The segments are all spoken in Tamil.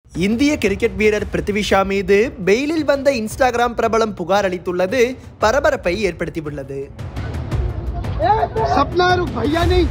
இந்திய கிரிக்கெட் வீரர் பிருத்திவி ஷா மீது பெயிலில் வந்த இன்ஸ்டாகிராம் பிரபலம் புகார் அளித்துள்ளது பரபரப்பை ஏற்படுத்தியுள்ளது सपना रुक भैया नहीं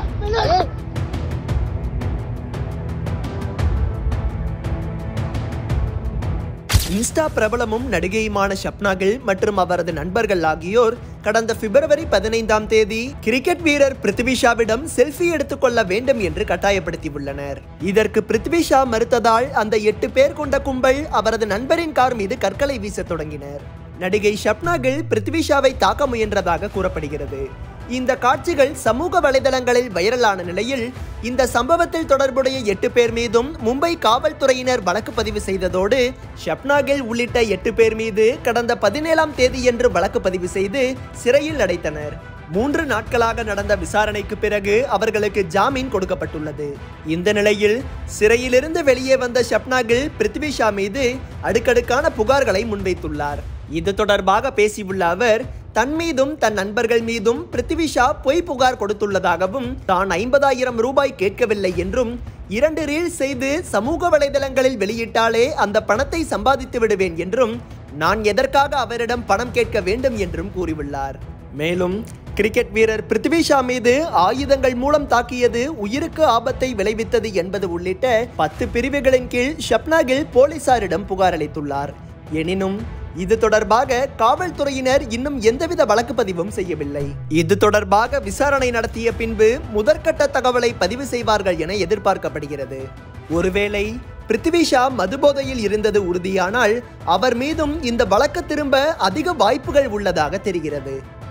இன்ஸ்டா பிரபலமும் நடிகையுமான ஷப்னா கில் மற்றும் அவரது நண்பர்கள் ஆகியோர் கடந்த பிப்ரவரி பதினைந்தாம் தேதி கிரிக்கெட் வீரர் பிருத்திவி ஷாவிடம் செல்ஃபி எடுத்துக்கொள்ள வேண்டும் என்று கட்டாயப்படுத்தியுள்ளனர் இதற்கு பிருத்திவி ஷா மறுத்ததால் அந்த எட்டு பேர் கொண்ட கும்பல் அவரது நண்பரின் கார் மீது கற்களை வீசத் தொடங்கினர் நடிகை ஷப்னா கில் பிருத்திவி ஷாவை தாக்க முயன்றதாக கூறப்படுகிறது இந்த காட்சிகள் சமூக வலைதளங்களில் வைரலான நிலையில் இந்த சம்பவத்தில் தொடர்புடைய எட்டு பேர் மீதும் மும்பை காவல்துறையினர் வழக்கு பதிவு செய்ததோடு ஷப்னாகில் உள்ளிட்ட எட்டு பேர் மீது கடந்த பதினேழாம் தேதியன்று வழக்கு பதிவு செய்து சிறையில் அடைத்தனர் மூன்று நாட்களாக நடந்த விசாரணைக்கு பிறகு அவர்களுக்கு ஜாமீன் கொடுக்கப்பட்டுள்ளது இந்த நிலையில் சிறையிலிருந்து வெளியே வந்த ஷப்னாகில் பிருத்வி ஷா மீது அடுக்கடுக்கான புகார்களை முன்வைத்துள்ளார் இது தொடர்பாக பேசியுள்ள அவர் தன் மீதும் தன் நண்பர்கள் மீதும் பிருத்திவி ஷா பொய் புகார் கொடுத்துள்ளதாகவும் தான் ஐம்பதாயிரம் ரூபாய் கேட்கவில்லை என்றும் இரண்டு ரீல் செய்து சமூக வலைதளங்களில் வெளியிட்டாலே அந்த பணத்தை சம்பாதித்து விடுவேன் என்றும் நான் எதற்காக அவரிடம் பணம் கேட்க வேண்டும் என்றும் கூறியுள்ளார் மேலும் கிரிக்கெட் வீரர் பிருத்திவி ஷா மீது ஆயுதங்கள் மூலம் தாக்கியது உயிருக்கு ஆபத்தை விளைவித்தது என்பது உள்ளிட்ட பத்து பிரிவுகளின் கீழ் ஷப்னா கில் போலீசாரிடம் புகார் அளித்துள்ளார் எனினும் இது தொடர்பாக காவல்துறையினர் இன்னும் எந்தவித வழக்கு பதிவும் செய்யவில்லை இது தொடர்பாக விசாரணை நடத்திய பின்பு முதற்கட்ட தகவலை பதிவு செய்வார்கள் என எதிர்பார்க்கப்படுகிறது ஒருவேளை பிருத்திவி ஷா மதுபோதையில் இருந்தது உறுதியானால் அவர் மீதும் இந்த வழக்கு திரும்ப அதிக வாய்ப்புகள் உள்ளதாக தெரிகிறது